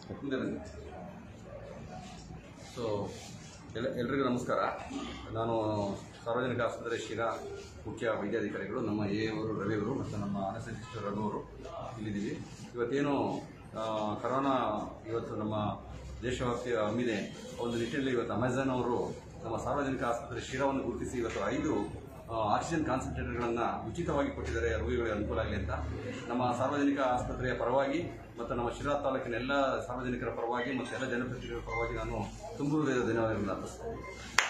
ಮುಂದೆ ಬನ್ನಿ ಸೊ ಎಲ್ಲ ಎಲ್ರಿಗೂ ನಮಸ್ಕಾರ ನಾನು ಸಾರ್ವಜನಿಕ ಆಸ್ಪತ್ರೆ ಶಿರಾ ಮುಖ್ಯ ವೈದ್ಯಾಧಿಕಾರಿಗಳು ನಮ್ಮ ಎ ಅವರು ರವಿ ಅವರು ಮತ್ತು ನಮ್ಮ ಅನಸೆಸಿಸ್ಟ್ ರಘು ಅವರು ಇಲ್ಲಿದ್ದೀವಿ ಇವತ್ತೇನು ಆ, ಕರೋನಾ ಇವತ್ತು ನಮ್ಮ ದೇಶವ್ಯಾಪ್ತಿ ಹಮ್ಮಿದೆ ಒಂದು ನಿಟ್ಟಿನಲ್ಲಿ ಇವತ್ತು ಅಮೆಝಾನ್ ಅವರು ನಮ್ಮ ಸಾರ್ವಜನಿಕ ಆಸ್ಪತ್ರೆ ಶಿರಾವನ್ನು ಗುರುತಿಸಿ ಇವತ್ತು ಐದು ಆ, ಆಕ್ಸಿಜನ್ ಕಾನ್ಸಂಟ್ರೇಟರ್ಗಳನ್ನು ಉಚಿತವಾಗಿ ಕೊಟ್ಟಿದ್ದಾರೆ ರೋಗಿಗಳಿಗೆ ಅನುಕೂಲ ಆಗಲಿ ಅಂತ ನಮ್ಮ ಸಾರ್ವಜನಿಕ ಆಸ್ಪತ್ರೆಯ ಪರವಾಗಿ ಮತ್ತು ನಮ್ಮ ಶಿರಾ ತಾಲೂಕಿನ ಎಲ್ಲ ಸಾರ್ವಜನಿಕರ ಪರವಾಗಿ ಮತ್ತು ಎಲ್ಲ ಜನಪ್ರತಿನಿಧಿಗಳ ಪರವಾಗಿ ನಾನು ತುಂಬ ಹೃದಯದ ಧನ್ಯವಾದಗಳನ್ನು ಅರ್ಪಿಸ್ತೇನೆ